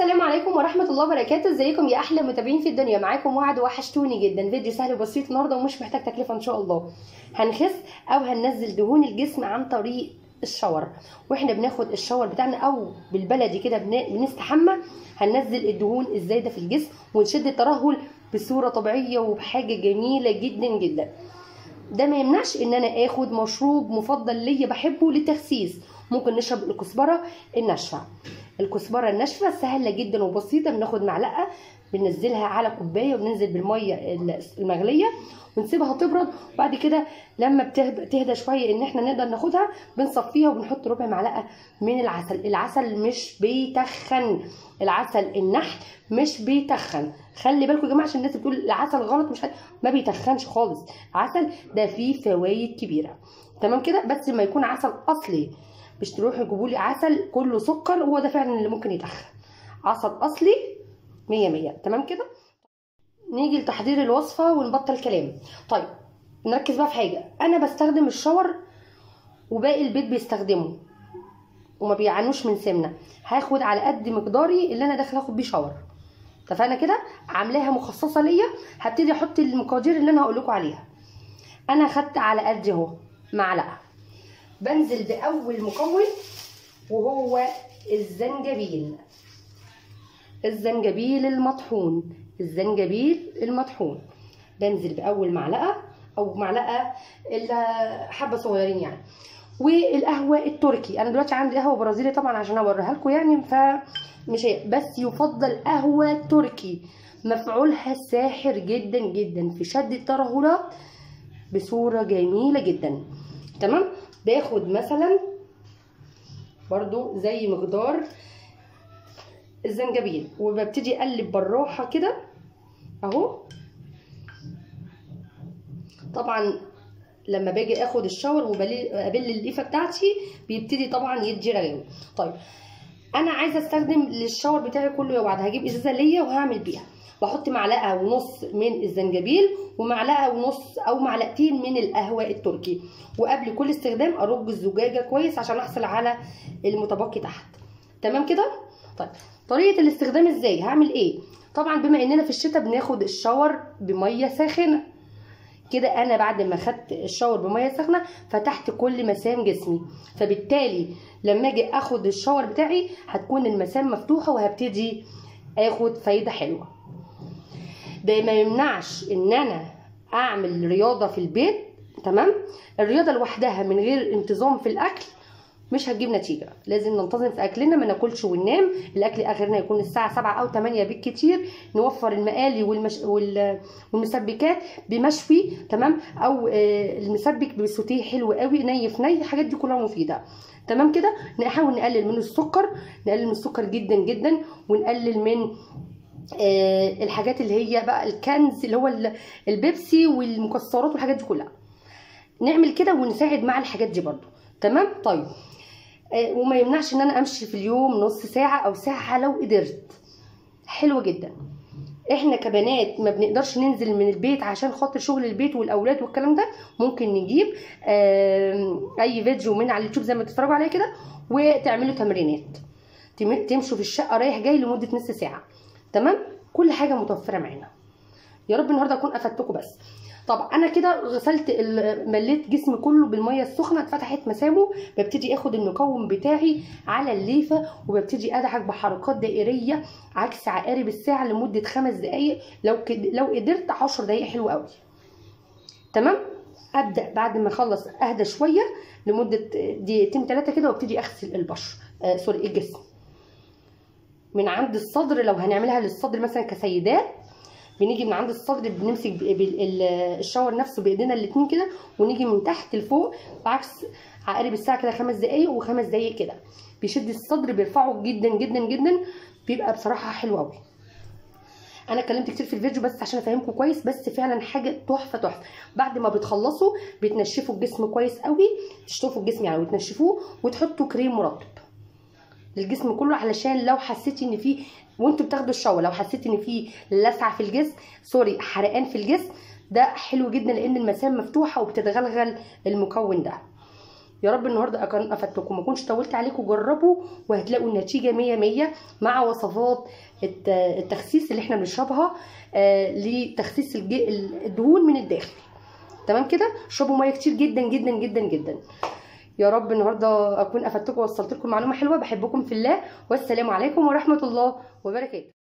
السلام عليكم ورحمة الله وبركاته ازيكم يا أحلى متابعين في الدنيا معاكم وعد وحشتوني جدا فيديو سهل وبسيط النهاردة ومش محتاج تكلفة إن شاء الله هنخس أو هننزل دهون الجسم عن طريق الشاور واحنا بناخد الشاور بتاعنا او بالبلدي كده بن- بنستحمى هننزل الدهون الزايده في الجسم ونشد الترهل بصوره طبيعيه وبحاجه جميله جدا جدا ده ما يمنعش ان انا اخد مشروب مفضل ليا بحبه للتخسيس ممكن نشرب الكزبره الناشفه الكزبره الناشفه سهله جدا وبسيطه بناخد معلقه بننزلها على كوبايه وبننزل بالميه المغليه ونسيبها تبرد وبعد كده لما بتهدى تهدى شويه ان احنا نقدر ناخدها بنصفيها وبنحط ربع معلقه من العسل العسل مش بيتخن العسل النحل مش بيتخن خلي بالكم يا جماعه عشان الناس بتقول العسل غلط مش عارف- ما بيتخنش خالص العسل ده فيه فوائد كبيره تمام كده بس ما يكون عسل اصلي مش تروحوا تجيبوا لي عسل كله سكر هو ده فعلا اللي ممكن يتخن عسل اصلي مية مية تمام كده نيجي لتحضير الوصفة ونبطل كلام طيب نركز بقى في حاجة أنا بستخدم الشاور وباقي البيت بيستخدمه وما بيعانوش من سمنة هاخد على قد مقداري اللي أنا داخل اخد بيه شاور اتفقنا كده عاملاها مخصصة ليا هبتدي احط المقادير اللي انا هقول لكم عليها انا خدت على قد اهو معلقة بنزل بأول مكون وهو الزنجبيل الزنجبيل المطحون الزنجبيل المطحون بنزل باول معلقه او معلقه الا حبه صغيرين يعني والقهوه التركي انا دلوقتي عندي قهوه برازيلي طبعا عشان اوريها لكم يعني فمش هي بس يفضل قهوه تركي مفعولها ساحر جدا جدا في شد الترهلات بصوره جميله جدا تمام باخد مثلا برضو زي مقدار الزنجبيل وببتدي اقلب بالراحه كده اهو طبعا لما باجي اخد الشاور وبابل الليفه بتاعتي بيبتدي طبعا يدي رغاوي طيب انا عايزه استخدم للشاور بتاعي كله يا بعض هجيب ازازه ليا وهعمل بيها بحط معلقه ونص من الزنجبيل ومعلقه ونص او معلقتين من القهوه التركي وقبل كل استخدام ارج الزجاجه كويس عشان احصل على المتبقي تحت تمام كده طيب طريقه الاستخدام ازاي هعمل ايه طبعا بما اننا في الشتاء بناخد الشاور بميه ساخنه كده انا بعد ما خدت الشاور بميه سخنه فتحت كل مسام جسمي فبالتالي لما اجي اخد الشاور بتاعي هتكون المسام مفتوحه وهبتدي اخد فايده حلوه ده ما يمنعش ان انا اعمل رياضه في البيت تمام الرياضه لوحدها من غير انتظام في الاكل مش هتجيب نتيجه لازم ننتظم في اكلنا ما ناكلش وننام الاكل اخرنا يكون الساعه 7 او 8 بالكتير نوفر المقالي والمش... وال... والمسبكات بمشوي تمام او آه، المسبك بسوتيه حلو قوي ني في ني الحاجات دي كلها مفيده تمام كده نحاول نقلل من السكر نقلل من السكر جدا جدا ونقلل من آه، الحاجات اللي هي بقى الكنز اللي هو ال- البيبسي والمكسرات والحاجات دي كلها نعمل كده ونساعد مع الحاجات دي برضو تمام طيب آه، وما يمنعش ان انا امشي في اليوم نص ساعه او ساعه لو قدرت حلو جدا احنا كبنات ما بنقدرش ننزل من البيت عشان خاطر شغل البيت والاولاد والكلام ده ممكن نجيب آم، اي فيديو من على اليوتيوب زي ما بتتفرجوا عليه كده وتعملوا تمرينات تم- تمشوا في الشقه رايح جاي لمده نص ساعه تمام كل حاجه متوفره معانا يا رب النهارده اكون افدتكم بس طب انا كده غسلت ال- مليت جسمي كله بالميه السخنه اتفتحت مسامه ببتدي اخد المكون بتاعي على الليفه وببتدي ادعك بحركات دائريه عكس عقارب الساعه لمده خمس دقائق لو كد... لو قدرت 10 دقائق حلو قوي تمام ابدا بعد ما اخلص اهدى شويه لمده دقيقتين ثلاثه كده وابتدي اغسل البشر آه سوري الجسم من عند الصدر لو هنعملها للصدر مثلا كسيدات بنيجي من عند الصدر بنمسك ب- بال- ال- الشاور نفسه بايدينا الاتنين كده ونيجي من تحت لفوق بعكس عقارب الساعه كده خمس دقايق وخمس دقايق كده بيشد الصدر بيرفعه جدا جدا جدا بيبقى بصراحه حلو قوي انا اتكلمت كتير في الفيديو بس عشان افهمكم كويس بس فعلا حاجه تحفه تحفه بعد ما بتخلصوا بتنشفوا الجسم كويس قوي تشطفوا الجسم يعني وتنشفوه وتحطوا كريم مرطب للجسم كله علشان لو حسيتي ان في وانتوا بتاخدوا الشاور لو حسيتي ان في لسعه في الجسم سوري حرقان في الجسم ده حلو جدا لان المسام مفتوحه وبتتغلغل المكون ده يا رب النهارده اكون افدتكم ما اكونش طولت عليكم جربوا وهتلاقوا النتيجه 100 100 مع وصفات الت- التخسيس اللي احنا بنشربها آه لتخسيس الج- الدهون من الداخل تمام كده اشربوا ميه كتير جدا جدا جدا جدا يا رب النهارده اكون افدتكم ووصلت لكم معلومه حلوه بحبكم في الله والسلام عليكم ورحمه الله وبركاته